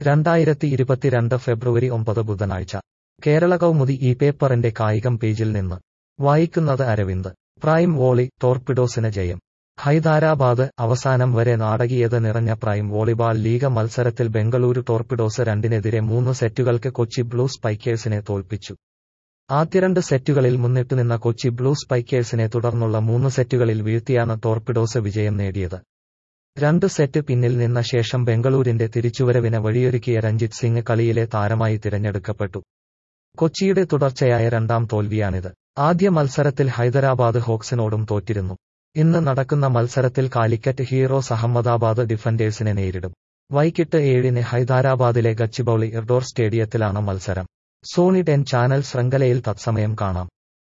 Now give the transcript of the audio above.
രണ്ടായിരത്തി ഇരുപത്തിരണ്ട് ഫെബ്രുവരി ഒമ്പത് ബുധനാഴ്ച കേരള കൗമുദി ഈ പേപ്പറിന്റെ കായികം പേജിൽ നിന്ന് വായിക്കുന്നത് അരവിന്ദ് പ്രൈം വോളി ടോർപിഡോസിന് ജയം ഹൈദരാബാദ് അവസാനം വരെ നാടകീയത നിറഞ്ഞ പ്രൈം വോളിബാൾ ലീഗ് മത്സരത്തിൽ ബംഗളൂരു ടോർപിഡോസ് രണ്ടിനെതിരെ മൂന്ന് സെറ്റുകൾക്ക് കൊച്ചി ബ്ലൂ സ്പൈക്കേഴ്സിനെ തോൽപ്പിച്ചു ആദ്യ രണ്ട് സെറ്റുകളിൽ മുന്നിട്ടുനിന്ന കൊച്ചി ബ്ലൂ സ്പൈക്കേഴ്സിനെ തുടർന്നുള്ള മൂന്ന് സെറ്റുകളിൽ വീഴ്ത്തിയാണ് ടോർപിഡോസ് വിജയം നേടിയത് രണ്ട് സെറ്റ് പിന്നിൽ നിന്ന ശേഷം ബംഗളൂരിന്റെ തിരിച്ചുവരവിന് വഴിയൊരുക്കിയ രഞ്ജിത് സിംഗ് കളിയിലെ താരമായി തിരഞ്ഞെടുക്കപ്പെട്ടു കൊച്ചിയുടെ തുടർച്ചയായ രണ്ടാം തോൽവിയാണിത് ആദ്യ മത്സരത്തിൽ ഹൈദരാബാദ് ഹോക്സിനോടും തോറ്റിരുന്നു ഇന്ന് നടക്കുന്ന മത്സരത്തിൽ കാലിക്കറ്റ് ഹീറോസ് അഹമ്മദാബാദ് ഡിഫൻഡേഴ്സിനെ നേരിടും വൈകിട്ട് ഏഴിന് ഹൈദരാബാദിലെ ഗച്ചിബൌളി ഇർഡോർ സ്റ്റേഡിയത്തിലാണ് മത്സരം സോണി ടെൻ ചാനൽ ശൃംഖലയിൽ തത്സമയം കാണാം